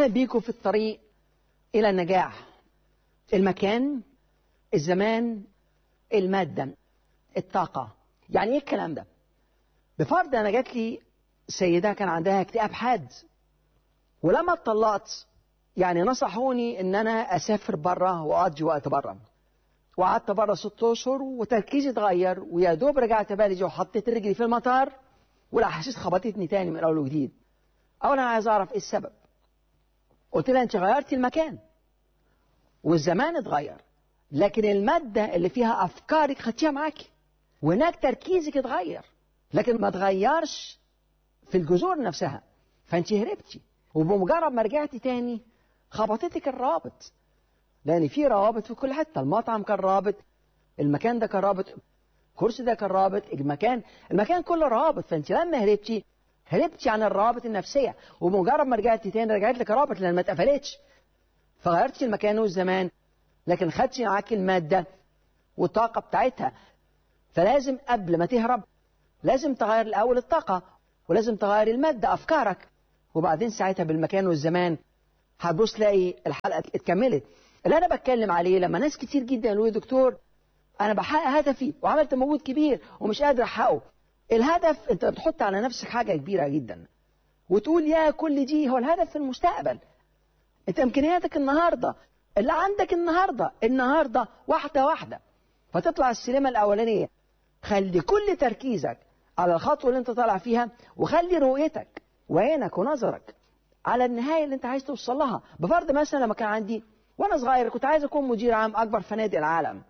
أهلا بيكم في الطريق إلى النجاح المكان الزمان المادة الطاقة يعني إيه الكلام ده بفرض أنا جات لي سيدة كان عندها اكتئاب حاد ولما اتطلقت يعني نصحوني ان انا اسافر بره واقضي وقت بره وقعدت بره ست اشهر وتركيزي اتغير ويا دوب رجعت بلدي وحطيت رجلي في المطار والاحاسيس خبطتني تاني من اول وجديد اولا عايز اعرف ايه السبب قلت لها انت غيرتي المكان والزمان اتغير لكن المادة اللي فيها أفكارك خدتيها معاكي وهناك تركيزك اتغير لكن ما اتغيرش في الجذور نفسها فانت هربتي وبمجرد ما رجعتي تاني خبطتك الرابط لان في روابط في كل حته المطعم كان رابط المكان ده كان رابط الكرسي ده كان رابط المكان المكان كله رابط فانت لما هربتي هربتي عن الروابط النفسيه وبمجرد ما رجعتي تاني رجعت لك رابط لان ما اتقفلتش فغيرتي المكان والزمان لكن خدتي معاك الماده والطاقه بتاعتها فلازم قبل ما تهرب لازم تغير الاول الطاقه ولازم تغير الماده افكارك وبعدين ساعتها بالمكان والزمان هتبص تلاقي الحلقه اتكملت اللي انا بتكلم عليه لما ناس كتير جدا يقولوا لي دكتور انا بحقق هدفي وعملت مجهود كبير ومش قادر احققه الهدف انت بتحط على نفسك حاجه كبيره جدا وتقول يا كل دي هو الهدف في المستقبل انت امكانياتك النهارده اللي عندك النهارده النهارده واحده واحده فتطلع السلمه الاولانيه خلي كل تركيزك على الخطوه اللي انت طالع فيها وخلي رؤيتك وعينك ونظرك على النهايه اللي انت عايز توصل لها بفرض مثلا لما كان عندي وانا صغير كنت عايز اكون مدير عام اكبر فنادق العالم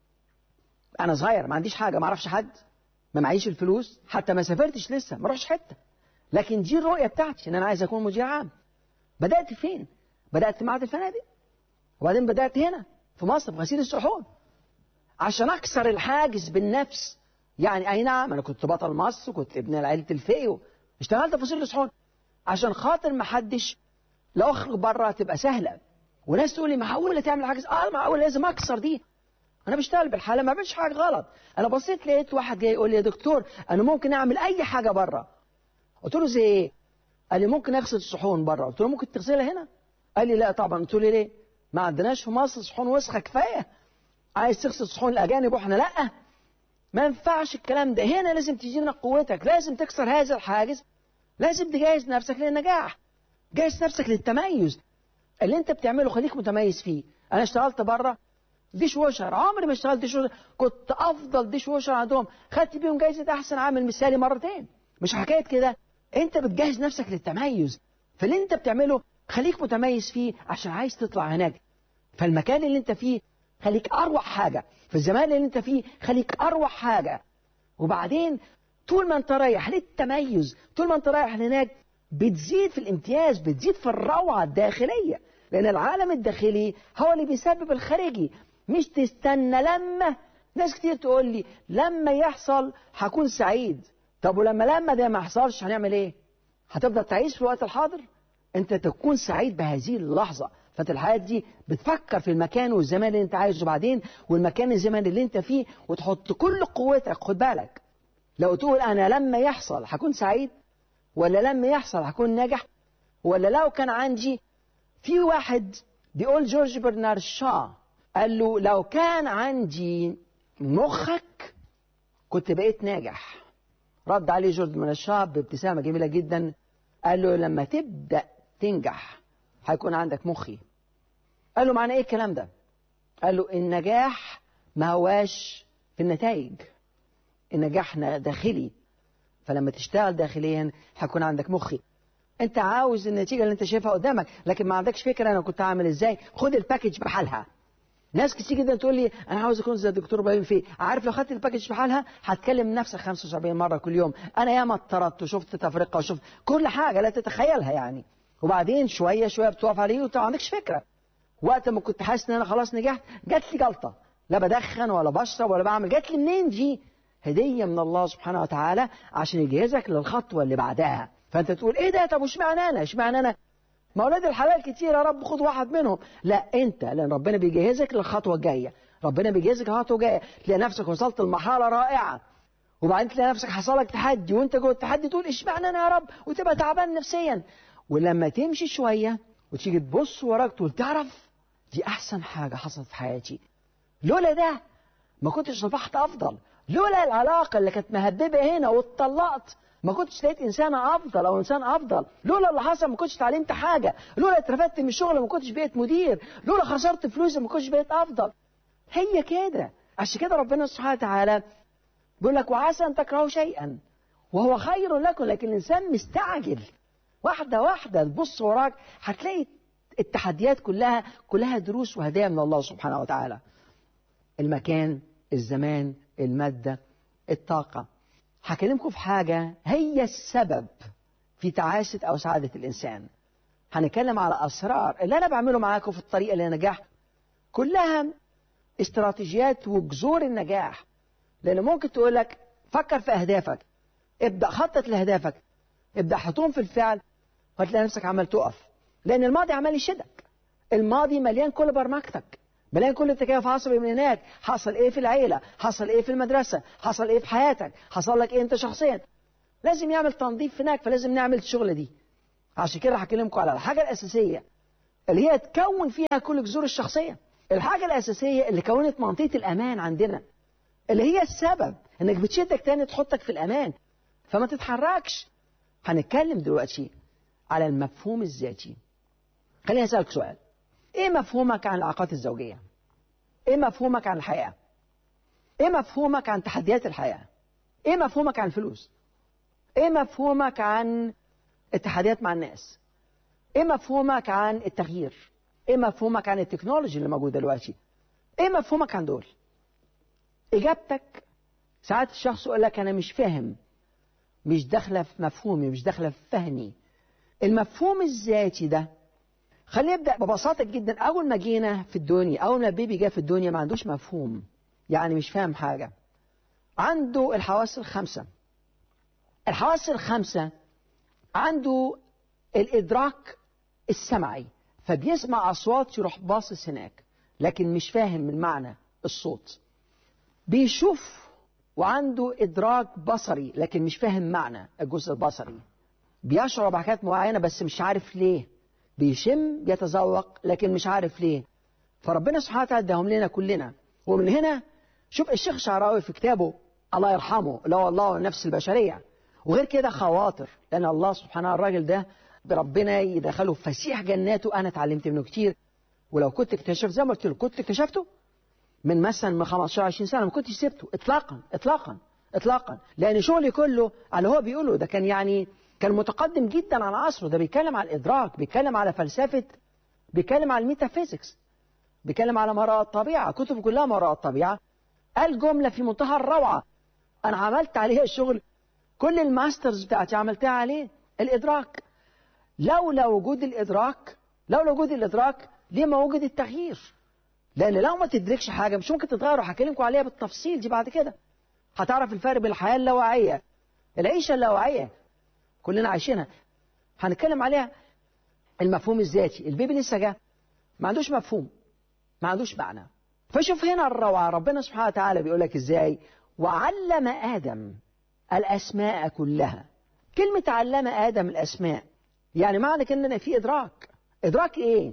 انا صغير ما عنديش حاجه ما اعرفش حد ما معيش الفلوس حتى ما سافرتش لسه ما رحتش حته لكن دي الرؤيه بتاعتي ان انا عايز اكون مدير عام بدات فين بدات في معهد الفنادق وبعدين بدات هنا في مصر في غسيل الصحون عشان اكسر الحاجز بالنفس يعني اي نعم انا كنت بطل مصر وكنت ابن عائله الفقي اشتغلت في غسيل الصحون عشان خاطر ما حدش لو اخرج بره تبقى سهله وناس تقول لي معقوله تعمل حاجه اه معقوله لازم اكسر دي انا بشتغل بالحاله ما بعملش حاجه غلط انا بصيت لقيت واحد جاي يقول لي يا دكتور انا ممكن اعمل اي حاجه بره قلت له زي ايه قال لي ممكن اغسل الصحون بره قلت له ممكن تغسلها هنا قال لي لا طبعا قلت له ليه ما عندناش في مصر صحون وسخه كفايه عايز تغسل صحون الاجانب واحنا لا ما ينفعش الكلام ده هنا لازم تجينا قوتك لازم تكسر هذا الحاجز لازم تجهز نفسك للنجاح جهز نفسك للتميز اللي انت بتعمله خليك متميز فيه انا اشتغلت بره ديش ووشر عمري ما اشتغلت ديش ووشر كنت افضل ديش ووشر عندهم خدت بيهم جايزه احسن عامل مثالي مرتين مش حكايه كده انت بتجهز نفسك للتميز فاللي انت بتعمله خليك متميز فيه عشان عايز تطلع هناك فالمكان اللي انت فيه خليك اروع حاجه في الزمان اللي انت فيه خليك اروع حاجه وبعدين طول ما انت رايح للتميز طول ما انت رايح هناك بتزيد في الامتياز بتزيد في الروعه الداخليه لان العالم الداخلي هو اللي بيسبب الخارجي مش تستنى لما ناس كتير تقول لي لما يحصل هكون سعيد طب ولما لما ده ما يحصلش هنعمل ايه هتفضل تعيش في الوقت الحاضر انت تكون سعيد بهذه اللحظه فانت الحياه دي بتفكر في المكان والزمان اللي انت عايزه بعدين والمكان الزمان اللي انت فيه وتحط كل قوتك خد بالك لو تقول انا لما يحصل هكون سعيد ولا لما يحصل هكون ناجح ولا لو كان عندي في واحد بيقول جورج برنارد شا قال له لو كان عندي مخك كنت بقيت ناجح رد عليه جورج برنارد شا بابتسامة جميلة جدا قال له لما تبدأ تنجح هيكون عندك مخي قال له معنى ايه الكلام ده قال له النجاح ما هواش في النتائج النجاح داخلي فلما تشتغل داخليا هيكون عندك مخي انت عاوز النتيجه اللي انت شايفها قدامك لكن ما عندكش فكره انا كنت هعمل ازاي خد الباكج بحالها ناس كتير جدا تقول لي انا عاوز اكون زي الدكتور ابراهيم في عارف لو خدت الباكج بحالها هتكلم نفسك 75 مره كل يوم انا ياما اتطردت وشفت تفرقه وشفت كل حاجه لا تتخيلها يعني وبعدين شويه شويه بتقف عليه وانت ما عندكش فكره وقت ما كنت حاسس ان انا خلاص نجحت جات لي جلطه لا بدخن ولا بشرب ولا بعمل جات لي منين دي هديه من الله سبحانه وتعالى عشان يجهزك للخطوه اللي بعدها فانت تقول ايه ده طب واشمعنى انا اشمعنى انا ما اولاد الحلال كتير يا رب خد واحد منهم لا انت لان ربنا بيجهزك للخطوه الجايه ربنا بيجهزك للخطوه الجايه تلاقي نفسك وصلت لمرحله رائعه وبعدين تلاقي نفسك حصل لك تحدي وانت جوه التحدي تقول اشمعنى انا يا رب وتبقى تعبان نفسيا ولما تمشي شويه وتيجي تبص وراك تقول تعرف دي احسن حاجه حصلت في حياتي لولا ده ما كنتش صبحت افضل لولا العلاقه اللي كانت مهببه هنا واتطلقت ما كنتش لقيت انسانه افضل او انسان افضل لولا اللي حصل ما كنتش اتعلمت حاجه لولا اترفدت من الشغل ما كنتش بقيت مدير لولا خسرت فلوس ما كنتش بقيت افضل هي كده عشان كده ربنا سبحانه وتعالى بيقول لك وعسى ان تكرهوا شيئا وهو خير لكم لكن الانسان مستعجل واحده واحده تبص وراك هتلاقي التحديات كلها كلها دروس وهدايا من الله سبحانه وتعالى المكان الزمان الماده الطاقه هكلمكم في حاجه هي السبب في تعاسه او سعاده الانسان هنتكلم على اسرار اللي انا بعمله معاكم في الطريقه للنجاح كلها استراتيجيات وجذور النجاح لان ممكن تقول لك فكر في اهدافك ابدا خطط لاهدافك ابدا حطهم في الفعل وهتلاقي نفسك عمال تقف لان الماضي عمال يشدك الماضي مليان كل برمجتك مليان كل تكيف عصبي من هناك حصل ايه في العيله حصل ايه في المدرسه حصل ايه في حياتك حصل لك ايه انت شخصيا لازم يعمل تنظيف هناك فلازم نعمل الشغله دي عشان كده هكلمكم على الحاجه الاساسيه اللي هي تكون فيها كل جذور الشخصيه الحاجه الاساسيه اللي كونت منطقه الامان عندنا اللي هي السبب انك بتشدك تاني تحطك في الامان فما تتحركش هنتكلم دلوقتي على المفهوم الذاتي خليني اسالك سؤال ايه مفهومك عن العلاقات الزوجيه ايه مفهومك عن الحياه ايه مفهومك عن تحديات الحياه ايه مفهومك عن الفلوس ايه مفهومك عن التحديات مع الناس ايه مفهومك عن التغيير ايه مفهومك عن التكنولوجي اللي موجوده دلوقتي ايه مفهومك عن دول اجابتك ساعات الشخص يقول لك انا مش فاهم مش داخله في مفهومي مش داخله في فهمي المفهوم الذاتي ده خلينا نبدا ببساطه جدا اول ما جينا في الدنيا اول ما البيبي جه في الدنيا ما عندوش مفهوم يعني مش فاهم حاجه عنده الحواس الخمسه الحواس الخمسه عنده الادراك السمعي فبيسمع اصوات يروح باصص هناك لكن مش فاهم المعنى الصوت بيشوف وعنده ادراك بصري لكن مش فاهم معنى الجزء البصري بيشعر بحاجات معينه بس مش عارف ليه بيشم بيتذوق لكن مش عارف ليه فربنا سبحانه وتعالى اداهم لنا كلنا ومن هنا شوف الشيخ شعراوي في كتابه الله يرحمه اللي هو الله والنفس البشريه وغير كده خواطر لان الله سبحانه الراجل ده ربنا يدخله في فسيح جناته انا اتعلمت منه كتير ولو كنت اكتشفت زي ما قلت له كنت اكتشفته من مثلا من 15 20 سنه ما كنتش سبته اطلاقا اطلاقا اطلاقا لان شغلي كله على اللي هو بيقوله ده كان يعني كان متقدم جدا عن عصره ده بيتكلم على الادراك بيتكلم على فلسفه بيتكلم على الميتافيزيكس بيتكلم على ما وراء الطبيعه كتب كلها ما وراء الطبيعه قال جمله في منتهى الروعه انا عملت عليها الشغل كل الماسترز بتاعتي عملتها عليه الادراك لولا وجود الادراك لولا وجود الادراك ليه ما وجد التغيير لان لو ما تدركش حاجه مش ممكن تتغير وهكلمكم عليها بالتفصيل دي بعد كده هتعرف الفرق بين الحياه اللاواعيه العيشه اللاواعيه كلنا عايشينها هنتكلم عليها المفهوم الذاتي البيبي لسه جه ما عندوش مفهوم ما عندوش معنى فشوف هنا الروعه ربنا سبحانه وتعالى بيقول لك ازاي وعلم ادم الاسماء كلها كلمه علم ادم الاسماء يعني معنى كده ان في ادراك ادراك ايه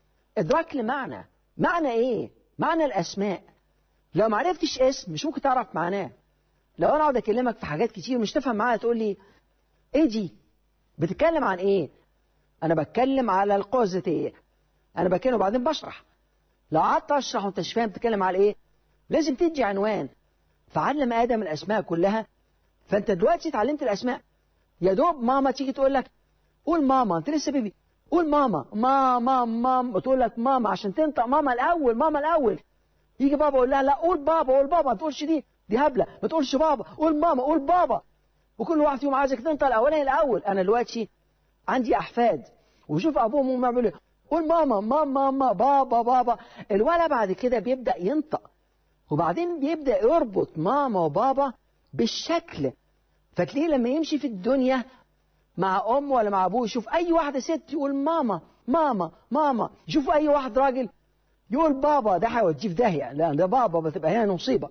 ادراك لمعنى معنى ايه معنى الاسماء لو ما عرفتش اسم مش ممكن تعرف معناه لو انا اقعد اكلمك في حاجات كتير مش تفهم معايا تقول لي ايه دي بتتكلم عن ايه انا بتكلم على القوى الذاتيه انا بتكلم وبعدين بشرح لو قعدت اشرح وانت مش فاهم بتتكلم على ايه لازم تدي عنوان فعلم ادم الاسماء كلها فانت دلوقتي اتعلمت الاسماء يا دوب ماما تيجي تقول لك قول ماما انت لسه بيبي قول ماما ماما ماما وتقول لك ماما عشان تنطق ماما الاول ماما الاول يجي بابا يقول لها لا قول بابا قول بابا ما تقولش دي دي هبله ما تقولش بابا قول ماما قول بابا وكل واحد فيهم عايزك تنطق الاولاني الاول انا دلوقتي عندي احفاد وشوف ابوهم وهم يعملوا قول ماما ماما ماما بابا بابا الولد بعد كده بيبدا ينطق وبعدين بيبدا يربط ماما وبابا بالشكل فتلاقيه لما يمشي في الدنيا مع ام ولا مع ابوه يشوف اي واحده ست يقول ماما ماما ماما يشوف اي واحد راجل يقول بابا ده هيوديه في داهيه لا ده بابا بتبقى هنا مصيبه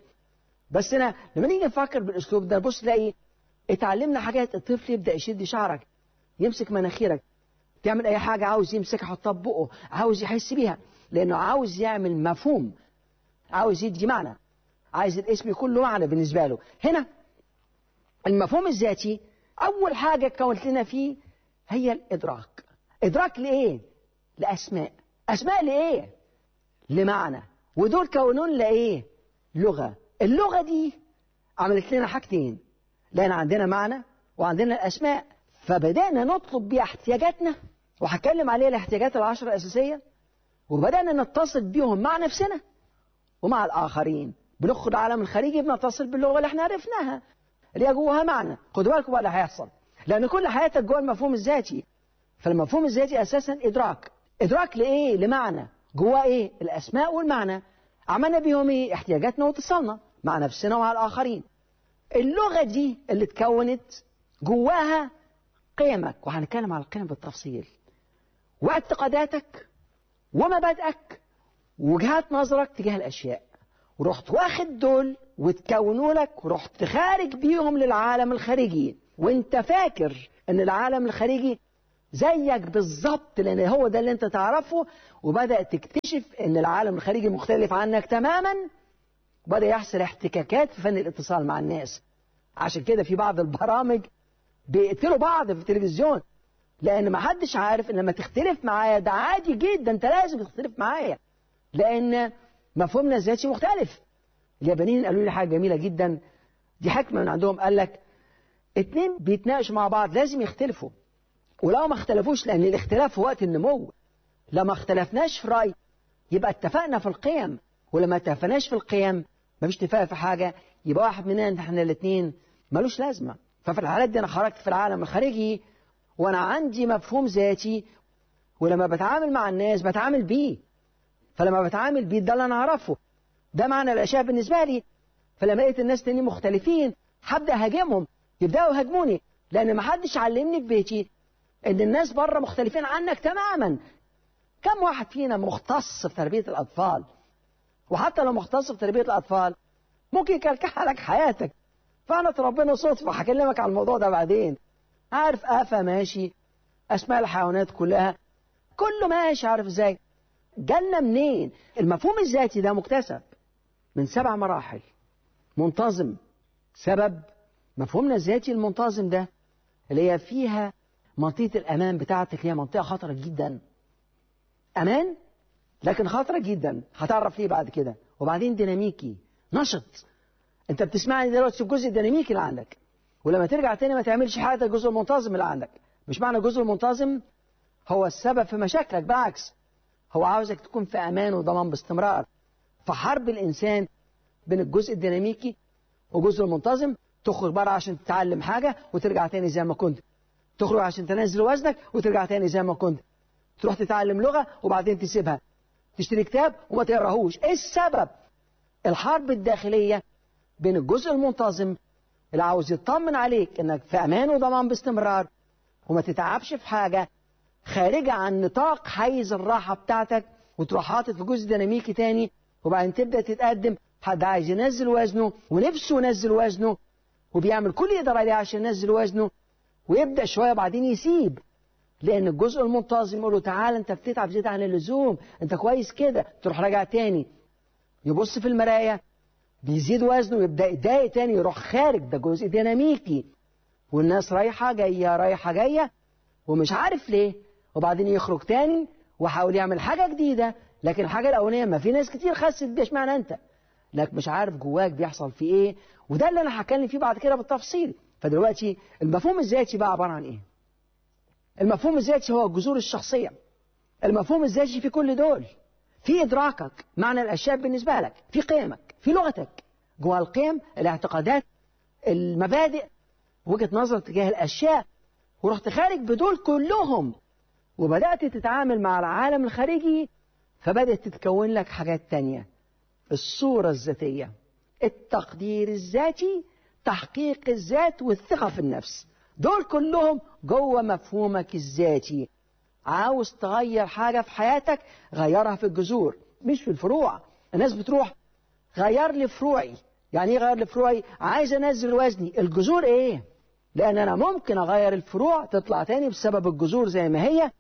بس انا لما نيجي نفكر بالاسلوب ده بص تلاقي اتعلمنا حاجات الطفل يبدا يشد شعرك يمسك مناخيرك تعمل اي حاجه عاوز يمسكها يحطها في بقه عاوز يحس بيها لانه عاوز يعمل مفهوم عاوز يدي معنى عايز الاسم يكون له معنى بالنسبه له هنا المفهوم الذاتي اول حاجه كونت لنا فيه هي الادراك ادراك لايه لاسماء اسماء لايه لمعنى ودول كونون لايه لغه اللغه دي عملت لنا حاجتين لان عندنا معنى وعندنا الاسماء فبدانا نطلب بيها احتياجاتنا وهتكلم عليها الاحتياجات العشرة الأساسية وبدأنا نتصل بيهم مع نفسنا ومع الآخرين بنخرج العالم الخارجي بنتصل باللغة اللي احنا عرفناها اللي هي جواها معنى خدوا بالكم بقى اللي هيحصل لأن كل حياتك جوه المفهوم الذاتي فالمفهوم الذاتي أساسا إدراك إدراك لإيه؟ لمعنى جواه إيه؟ الأسماء والمعنى عملنا بيهم إيه؟ احتياجاتنا واتصالنا مع نفسنا ومع الآخرين اللغة دي اللي اتكونت جواها قيمك وهنتكلم على القيم بالتفصيل واعتقاداتك ومبادئك وجهات نظرك تجاه الأشياء ورحت واخد دول وتكونوا لك ورحت خارج بيهم للعالم الخارجي وانت فاكر ان العالم الخارجي زيك بالظبط لان هو ده اللي انت تعرفه وبدأ تكتشف ان العالم الخارجي مختلف عنك تماما وبدأ يحصل احتكاكات في فن الاتصال مع الناس عشان كده في بعض البرامج بيقتلوا بعض في التلفزيون لان ما حدش عارف ان لما تختلف معايا ده عادي جدا انت لازم تختلف معايا لان مفهومنا الذاتي مختلف اليابانيين قالوا لي حاجه جميله جدا دي حكمه من عندهم قال لك اتنين بيتناقشوا مع بعض لازم يختلفوا ولو ما اختلفوش لان الاختلاف في وقت النمو لما اختلفناش في راي يبقى اتفقنا في القيم ولما اتفقناش في القيم مفيش اتفاق في حاجه يبقى واحد مننا احنا الاثنين ملوش لازمه ففي الحالات دي انا خرجت في العالم الخارجي وانا عندي مفهوم ذاتي ولما بتعامل مع الناس بتعامل بيه فلما بتعامل بيه ده اللي انا اعرفه ده معنى الاشياء بالنسبه لي فلما لقيت الناس تاني مختلفين هبدا اهاجمهم يبداوا يهاجموني لان ما حدش علمني في بيتي ان الناس بره مختلفين عنك تماما كم واحد فينا مختص في تربيه الاطفال وحتى لو مختص في تربيه الاطفال ممكن يكلكح لك حياتك فانا ربنا صدفه هكلمك على الموضوع ده بعدين عارف آفة ماشي أسماء الحيوانات كلها كله ماشي عارف ازاي جالنا منين المفهوم الذاتي ده مكتسب من سبع مراحل منتظم سبب مفهومنا الذاتي المنتظم ده اللي هي فيها منطقة الأمان بتاعتك هي منطقة خطرة جدا أمان لكن خطرة جدا هتعرف ليه بعد كده وبعدين ديناميكي نشط انت بتسمعني دلوقتي في الجزء الديناميكي اللي عندك ولما ترجع تاني ما تعملش حاجة الجزء المنتظم اللي عندك مش معنى الجزء المنتظم هو السبب في مشاكلك بالعكس هو عاوزك تكون في أمان وضمان باستمرار فحرب الإنسان بين الجزء الديناميكي والجزء المنتظم تخرج بره عشان تتعلم حاجة وترجع تاني زي ما كنت تخرج عشان تنزل وزنك وترجع تاني زي ما كنت تروح تتعلم لغة وبعدين تسيبها تشتري كتاب وما تقراهوش ايه السبب الحرب الداخلية بين الجزء المنتظم اللي عاوز يطمن عليك انك في امان وضمان باستمرار وما تتعبش في حاجة خارجة عن نطاق حيز الراحة بتاعتك وتروح حاطط في جزء ديناميكي تاني وبعدين تبدأ تتقدم حد عايز ينزل وزنه ونفسه ينزل وزنه وبيعمل كل يقدر عليه عشان ينزل وزنه ويبدأ شوية بعدين يسيب لأن الجزء المنتظم يقول له تعالى أنت بتتعب زيادة عن اللزوم أنت كويس كده تروح راجع تاني يبص في المراية بيزيد وزنه ويبدأ يتضايق تاني يروح خارج ده جزء ديناميكي والناس رايحة جاية رايحة جاية ومش عارف ليه وبعدين يخرج تاني وحاول يعمل حاجة جديدة لكن الحاجة الأولانية ما في ناس كتير خست بيها اشمعنى أنت لك مش عارف جواك بيحصل في إيه وده اللي أنا هتكلم فيه بعد كده بالتفصيل فدلوقتي المفهوم الذاتي بقى عبارة عن إيه المفهوم الذاتي هو جذور الشخصية المفهوم الذاتي في كل دول في إدراكك معنى الأشياء بالنسبة لك في قيمك في لغتك جوا القيم الاعتقادات المبادئ وجهة نظر تجاه الأشياء ورحت خارج بدول كلهم وبدأت تتعامل مع العالم الخارجي فبدأت تتكون لك حاجات تانية الصورة الذاتية التقدير الذاتي تحقيق الذات والثقة في النفس دول كلهم جوه مفهومك الذاتي عاوز تغير حاجة في حياتك غيرها في الجذور مش في الفروع الناس بتروح غير لي فروعي يعني ايه غير لي فروعي عايز انزل وزني الجذور ايه لان انا ممكن اغير الفروع تطلع تاني بسبب الجذور زي ما هي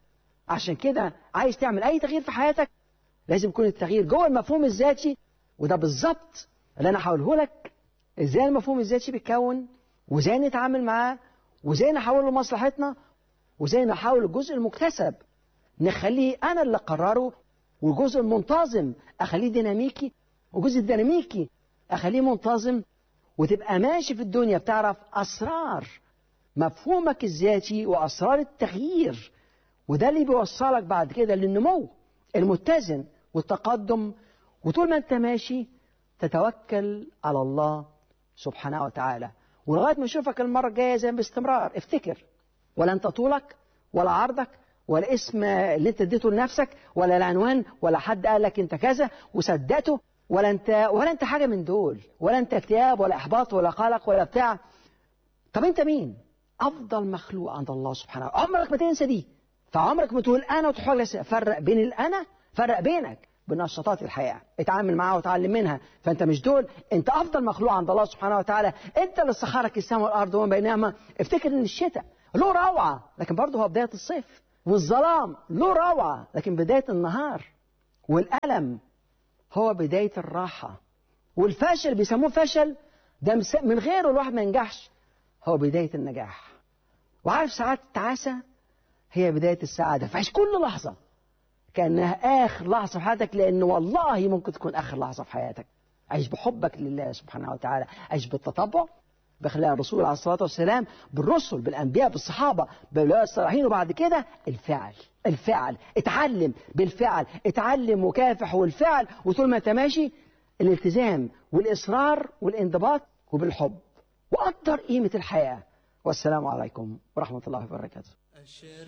عشان كده عايز تعمل اي تغيير في حياتك لازم يكون التغيير جوه المفهوم الذاتي وده بالظبط اللي انا هقوله لك ازاي المفهوم الذاتي بيتكون وازاي نتعامل معاه وازاي نحوله لمصلحتنا وازاي نحول الجزء المكتسب نخليه انا اللي اقرره والجزء المنتظم اخليه ديناميكي والجزء الديناميكي اخليه منتظم وتبقى ماشي في الدنيا بتعرف اسرار مفهومك الذاتي واسرار التغيير وده اللي بيوصلك بعد كده للنمو المتزن والتقدم وطول ما انت ماشي تتوكل على الله سبحانه وتعالى ولغايه ما اشوفك المره الجايه زي باستمرار افتكر ولا انت طولك ولا عرضك ولا اسم اللي انت اديته لنفسك ولا العنوان ولا حد قال لك انت كذا وصدقته ولا انت ولا انت حاجه من دول ولا انت اكتئاب ولا احباط ولا قلق ولا بتاع طب انت مين افضل مخلوق عند الله سبحانه وتعالى عمرك ما تنسى دي فعمرك ما تقول انا وتحاول فرق بين الانا فرق بينك بنشاطات الحياه اتعامل معاها وتعلم منها فانت مش دول انت افضل مخلوق عند الله سبحانه وتعالى انت اللي سخرك السماء والارض وما بينهما افتكر ان الشتاء له روعه لكن برضه هو بدايه الصيف والظلام له روعه لكن بدايه النهار والالم هو بدايه الراحه والفشل بيسموه فشل ده من غيره الواحد ما ينجحش هو بدايه النجاح وعارف ساعات التعاسه هي بدايه السعاده فعيش كل لحظه كانها اخر لحظه في حياتك لان والله ممكن تكون اخر لحظه في حياتك عيش بحبك لله سبحانه وتعالى عيش بالتطبع بخلاء الرسول عليه الصلاه والسلام بالرسل بالانبياء بالصحابه بالاولياء الصالحين وبعد كده الفعل الفعل اتعلم بالفعل اتعلم وكافح والفعل وطول ما انت ماشي الالتزام والاصرار والانضباط وبالحب وقدر قيمه الحياه والسلام عليكم ورحمه الله وبركاته